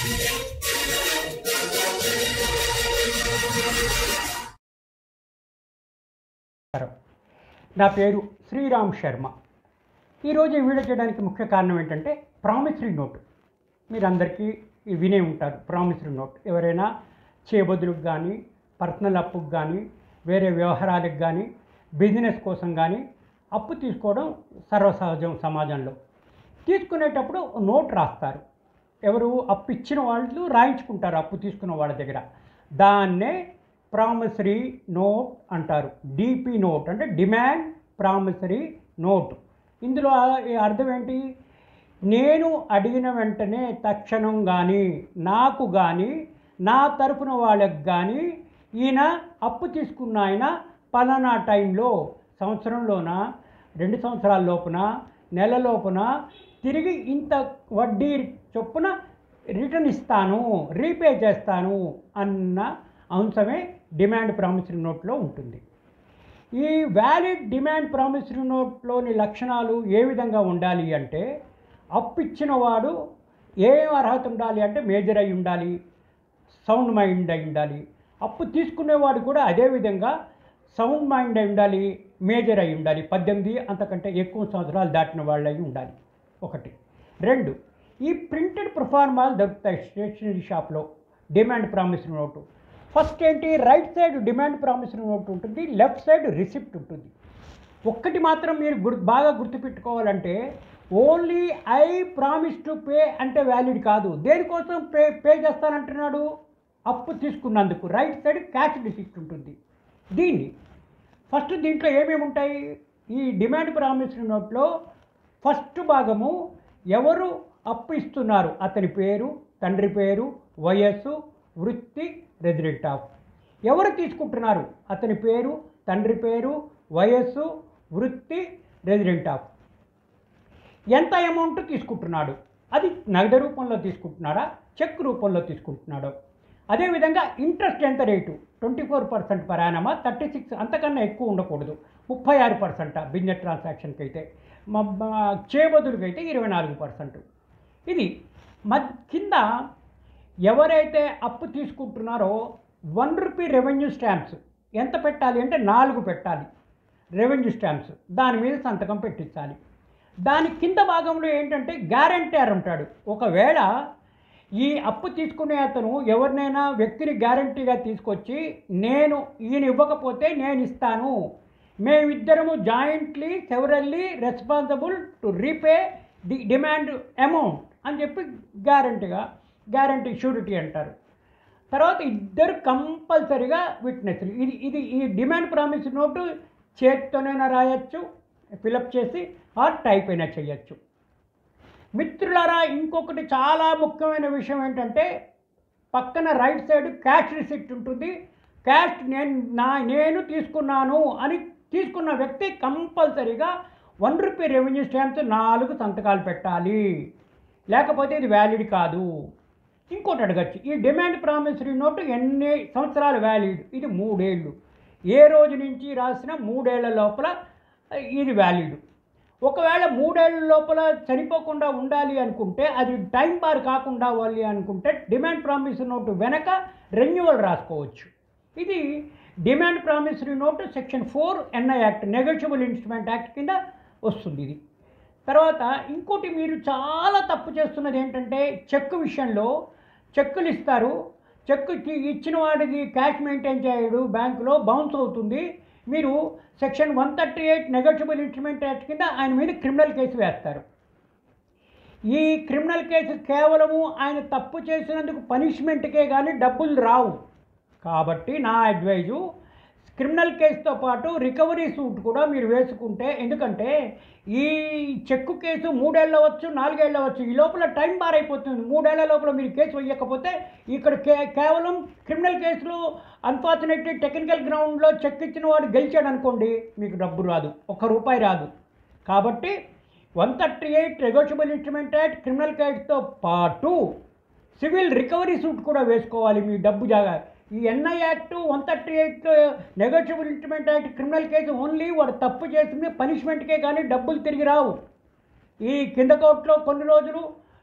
నా పేరు శ్రీరామ్ శర్మ ఈరోజు ఈ వీడియో చేయడానికి ముఖ్య కారణం ఏంటంటే ప్రామిసరీ నోట్ మీరందరికీ ఈ వినే ఉంటారు ప్రామిసరీ నోట్ ఎవరైనా చేయబదులకు కానీ పర్సనల్ అప్పుకు కానీ వేరే వ్యవహారాలకు కానీ బిజినెస్ కోసం కానీ అప్పు తీసుకోవడం సర్వసహజం సమాజంలో తీసుకునేటప్పుడు నోట్ రాస్తారు ఎవరు అప్పు ఇచ్చిన వాళ్ళు రాయించుకుంటారు అప్పు తీసుకున్న వాళ్ళ దగ్గర దాన్నే ప్రామిసరీ నోట్ అంటారు డిపి నోట్ అంటే డిమాండ్ ప్రామిసరీ నోట్ ఇందులో ఈ అర్థం ఏంటి నేను అడిగిన వెంటనే తక్షణం కానీ నాకు కానీ నా తరపున వాళ్ళకి కానీ ఈయన అప్పు తీసుకున్న ఆయన పలానా టైంలో సంవత్సరంలోన రెండు సంవత్సరాల లోపున నెల లోపున తిరిగి ఇంత వడ్డీ చొప్పున రిటర్న్ ఇస్తాను రీపే చేస్తాను అన్న అంశమే డిమాండ్ ప్రామిసరీ నోట్లో ఉంటుంది ఈ వ్యాలిడ్ డిమాండ్ ప్రామిసరీ నోట్లోని లక్షణాలు ఏ విధంగా ఉండాలి అంటే అప్పు ఇచ్చిన వాడు ఏం అర్హత ఉండాలి అంటే మేజర్ అయి ఉండాలి సౌండ్ మైండ్ అయి ఉండాలి అప్పు తీసుకునేవాడు కూడా అదే విధంగా సౌండ్ మైండ్ అయి ఉండాలి మేజర్ అయి ఉండాలి పద్దెనిమిది అంతకంటే ఎక్కువ సంవత్సరాలు దాటిన వాళ్ళు అయి ఉండాలి ఒకటి రెండు ఈ ప్రింటెడ్ ప్రొఫార్మాలు దొరుకుతాయి స్టేషనరీ షాప్లో డిమాండ్ ప్రామిసరీ నోటు ఫస్ట్ ఏంటి right side demand promissory note ఉంటుంది లెఫ్ట్ సైడ్ రిసిప్ట్ ఉంటుంది ఒక్కటి మాత్రం మీరు గుర్ బాగా గుర్తుపెట్టుకోవాలంటే only I promise to pay అంటే వ్యాలిడ్ కాదు దేనికోసం పే పే చేస్తానంటున్నాడు అప్పు తీసుకున్నందుకు రైట్ సైడ్ క్యాష్ రిసిప్ట్ ఉంటుంది దీన్ని ఫస్ట్ దీంట్లో ఏమేమి ఉంటాయి ఈ డిమాండ్ ప్రామిసరీ నోట్లో ఫస్ట్ భాగము ఎవరు అప్పు ఇస్తున్నారు అతని పేరు తండ్రి పేరు వయస్సు వృత్తి రెసిడెంట్ ఆఫ్ ఎవరు తీసుకుంటున్నారు అతని పేరు తండ్రి పేరు వయస్సు వృత్తి రెసిడెంట్ ఆఫ్ ఎంత అమౌంట్ తీసుకుంటున్నాడు అది నగదు రూపంలో తీసుకుంటున్నాడా చెక్ రూపంలో తీసుకుంటున్నాడు అదేవిధంగా ఇంట్రెస్ట్ ఎంత రేటు ట్వంటీ ఫోర్ పర్సెంట్ పరాయణమా థర్టీ సిక్స్ అంతకన్నా ఎక్కువ ఉండకూడదు ముప్పై ఆరు పర్సెంట్ బిజినెస్ ట్రాన్సాక్షన్కి అయితే చేయబదులకైతే ఇరవై నాలుగు పర్సెంట్ ఇది మద్ కింద ఎవరైతే అప్పు తీసుకుంటున్నారో వన్ రూపీ రెవెన్యూ స్టాంప్స్ ఎంత పెట్టాలి అంటే నాలుగు పెట్టాలి రెవెన్యూ స్టాంప్స్ దాని మీద సంతకం పెట్టించాలి దాని కింద భాగంలో ఏంటంటే గ్యారంటీర్ ఉంటాడు ఒకవేళ ఈ అప్పు తీసుకునే అతను ఎవరినైనా వ్యక్తిని గ్యారంటీగా తీసుకొచ్చి నేను ఈయన ఇవ్వకపోతే నేను ఇస్తాను మేమిద్దరము jointly severally responsible to repay the demand amount అని చెప్పి గ్యారంటీగా గ్యారంటీ షూరిటీ అంటారు తర్వాత ఇద్దరు కంపల్సరీగా విట్నెస్లు ఇది ఇది ఈ డిమాండ్ ప్రామిస్ నోటు చేత్తోనైనా రాయొచ్చు ఫిలప్ చేసి ఆర్ టైప్ అయినా చేయొచ్చు మిత్రులారా ఇంకొకటి చాలా ముఖ్యమైన విషయం ఏంటంటే పక్కన రైట్ సైడ్ క్యాష్ రిసిప్ట్ ఉంటుంది క్యాష్ నేను నా నేను తీసుకున్నాను అని తీసుకున్న వ్యక్తి కంపల్సరీగా వన్ రూపీ రెవెన్యూ స్టాంప్స్ నాలుగు సంతకాలు పెట్టాలి లేకపోతే ఇది వ్యాలిడ్ కాదు ఇంకోటి అడగచ్చు ఈ డిమాండ్ ప్రామిసరీ నోటు ఎన్ని సంవత్సరాలు వ్యాలిడ్ ఇది మూడేళ్ళు ఏ రోజు నుంచి రాసిన మూడేళ్ల లోపల ఇది వ్యాలిడ్ ఒకవేళ మూడేళ్ల లోపల చనిపోకుండా ఉండాలి అనుకుంటే అది టైం బార్ కాకుండా అవ్వాలి అనుకుంటే డిమాండ్ ప్రామిసరీ నోటు వెనక రెన్యువల్ రాసుకోవచ్చు ఇది demand promissory note section four NI act negotiable instrument act కింద వస్తుంది ఇది తర్వాత ఇంకోటి మీరు చాలా తప్పు చేస్తున్నది ఏంటంటే చెక్ విషయంలో చెక్కులు ఇస్తారు చెక్ ఇచ్చిన వాడికి క్యాష్ మెయింటైన్ చేయడు బ్యాంకులో బౌన్స్ అవుతుంది మీరు section one thirty eight negotiable instrument act కింద ఆయన మీద క్రిమినల్ కేసు వేస్తారు ఈ క్రిమినల్ కేసు కేవలము ఆయన తప్పు చేసినందుకు పనిష్మెంట్కే కానీ డబ్బులు రావు కాబట్టి నా అడ్వైజు క్రిమినల్ కేసుతో పాటు రికవరీ సూట్ కూడా మీరు వేసుకుంటే ఎందుకంటే ఈ చెక్కు కేసు మూడేళ్ళ వచ్చు నాలుగేళ్ళ వచ్చు ఈ లోపల టైం బార్ అయిపోతుంది మూడేళ్ల లోపల మీరు కేసు వేయకపోతే ఇక్కడ కే కేవలం క్రిమినల్ కేసులు అన్ఫార్చునేట్లీ టెక్నికల్ గ్రౌండ్లో చెక్ ఇచ్చిన వాడు గెలిచాడు అనుకోండి మీకు డబ్బు రాదు ఒక్క రూపాయి రాదు కాబట్టి one thirty eight negotiable instrument act criminal కేసుతో పాటు సివిల్ రికవరీ సూట్ కూడా వేసుకోవాలి మీ డబ్బు జాగా ఈ NI act one thirty eight negotiable instrument act criminal case only వాడు తప్పు చేసింది పనిష్మెంట్కే కానీ డబ్బులు తిరిగి రావు ఈ కింద కోర్టులో కొన్ని రోజులు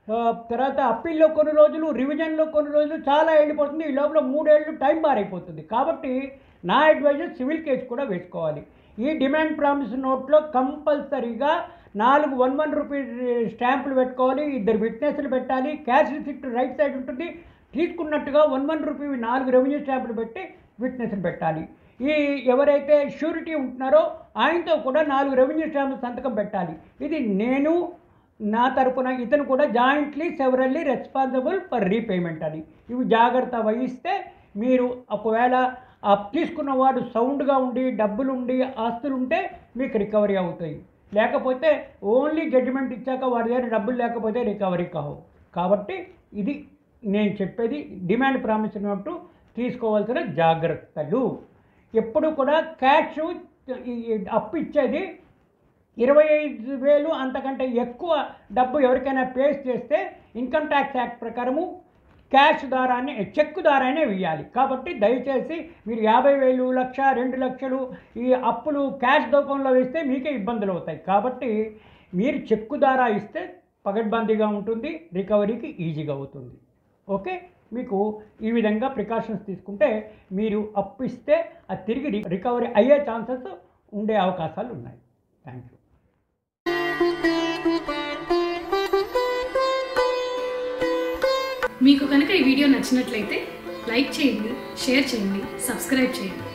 ఆ, తర్వాత అప్పీల్లో కొన్ని రోజులు రివిజన్లో కొన్ని రోజులు చాలా వెళ్ళిపోతుంది ఈ లోపల మూడేళ్ళు టైం బారైపోతుంది కాబట్టి నా అడ్వైజర్ సివిల్ కేసు కూడా వేసుకోవాలి ఈ డిమాండ్ ప్రామిస్ నోట్లో కంపల్సరీగా నాలుగు వన్ వన్ రూపీ స్టాంపులు పెట్టుకోవాలి ఇద్దరు విట్నెస్లు పెట్టాలి క్యాష్ రిసిప్ట్ రైట్ సైడ్ ఉంటుంది తీసుకున్నట్టుగా వన్ వన్ రూపీ నాలుగు రెవెన్యూ స్టాంపులు పెట్టి విట్నెస్లు పెట్టాలి ఈ ఎవరైతే షూరిటీ ఉంటున్నారో ఆయనతో కూడా నాలుగు రెవెన్యూ స్టాంపులు సంతకం పెట్టాలి ఇది నేను నా తరపున ఇతను కూడా jointly severally responsible for repayment అని ఇవి జాగ్రత్త వహిస్తే మీరు ఒకవేళ ఆ తీసుకున్నవాడు సౌండ్గా ఉండి డబ్బులు ఉండి ఆస్తులు ఉంటే మీకు రికవరీ అవుతాయి లేకపోతే ఓన్లీ జడ్జిమెంట్ ఇచ్చాక వాడి దగ్గర డబ్బులు లేకపోతే రికవరీ కావు కాబట్టి ఇది నేను చెప్పేది డిమాండ్ ప్రామిస్ ఉన్నట్టు తీసుకోవాల్సిన జాగ్రత్తలు ఎప్పుడు కూడా క్యాష్ ఈ అప్పు ఇచ్చేది ఇరవై ఐదు వేలు అంతకంటే ఎక్కువ డబ్బు ఎవరికైనా పేస్ చేస్తే ఇన్కమ్ ట్యాక్స్ యాక్ట్ ప్రకారము క్యాష్ ద్వారానే చెక్ ద్వారానే వేయాలి కాబట్టి దయచేసి మీరు యాభై వేలు లక్ష రెండు లక్షలు ఈ అప్పులు క్యాష్ రూపంలో వేస్తే మీకే ఇబ్బందులు అవుతాయి కాబట్టి మీరు చెక్కు ద్వారా ఇస్తే పగడ్బందీగా ఉంటుంది రికవరీకి ఈజీగా అవుతుంది ఓకే మీకు ఈ విధంగా ప్రికాషన్స్ తీసుకుంటే మీరు అప్పు ఇస్తే అది తిరిగి రి- రికవరీ అయ్యే ఛాన్సెస్ ఉండే అవకాశాలు ఉన్నాయి థ్యాంక్ యూ మీకు కనుక ఈ వీడియో నచ్చినట్లయితే లైక్ చేయండి షేర్ చేయండి సబ్స్క్రైబ్ చేయండి